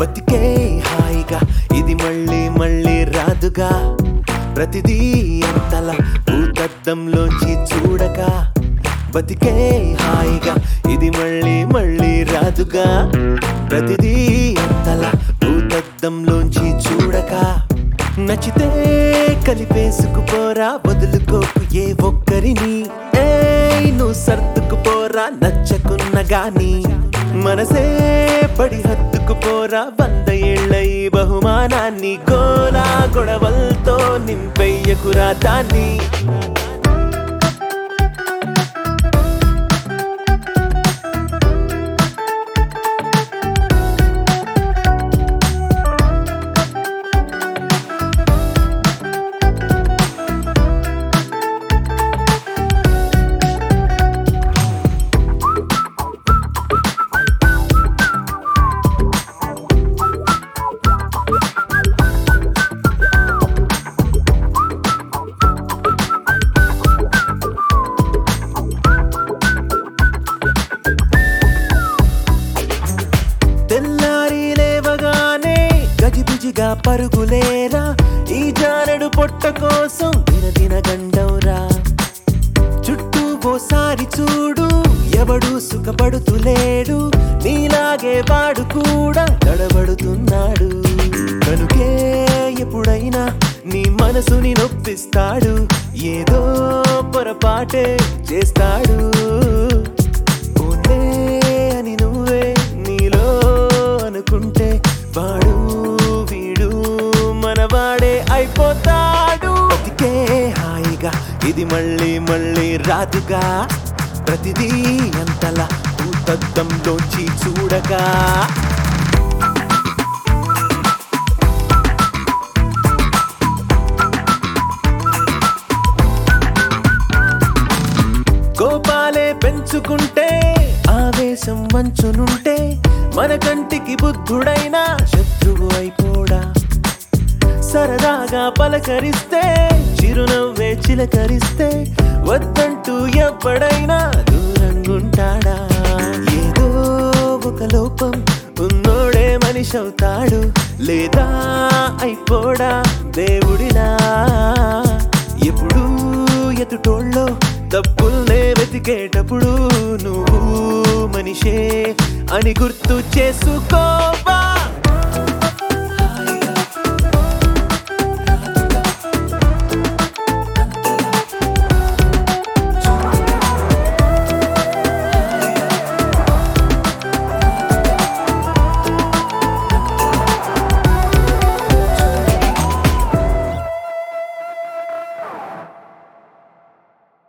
బతికే హాయిగా ఇది మళ్ళీ మళ్ళీ రాదుగా ప్రతిదీ ఎంతలా భూతద్దంలోంచి చూడక బతికే హాయిగా ఇది మళ్ళీ మళ్ళీ రాదుగా ప్రతిదీ ఎంతలా భూతద్దంలోంచి చూడక నచ్చితే కలిపేసుకుపోరా వదులుకోకు ఏ ఒక్కరిని ఏ నువ్వు సర్దుకుపోరా నచ్చకున్న గాని మనసే పడి హత్తుకుపోరా వంద ఏళ్ళ ఈ బహుమానాన్ని గోలా గొడవలతో నింపెయ్యకురా దాన్ని తెల్లారి లేవగానే గజిబిజిగా పరుగులేరా ఈ జానడు పొట్ట కోసం దినదిన గండంరా చుట్టూ ఓసారి చూడు ఎవడు సుఖపడుతులేడు నీలాగే వాడు కూడా తడబడుతున్నాడు కనుకే ఎప్పుడైనా నీ మనసుని నొప్పిస్తాడు ఏదో పొరపాటే చేస్తాడు పోన్లే అని నువ్వే నీలో అనుకుంటే వాడు వీడు మనవాడే అయిపోతాడు బతికే హాయిగా ఇది మళ్ళీ మళ్ళీ రాదుగా ప్రతిదీ అంతలా భూతద్దంలోంచి చూడగా కోపాలే పెంచుకుంటే ఆవేశం మంచునుంటే మన కంటికి బుద్ధుడైనా శత్రువు అయిపోడా సరదాగా పలకరిస్తే చిరునవ్వే చిలకరిస్తే వద్దంటూ ఎప్పుడైనా దూరంగుంటాడా ఏదో ఒక లోపం ఉన్నోడే మనిషి అవుతాడు లేదా అయిపోడా దేవుడిలా ఎప్పుడు ఎదుటోళ్ళో తప్పుల్నే వెతికేటప్పుడు నువ్వు మనిషే అని గుర్తు చేసుకో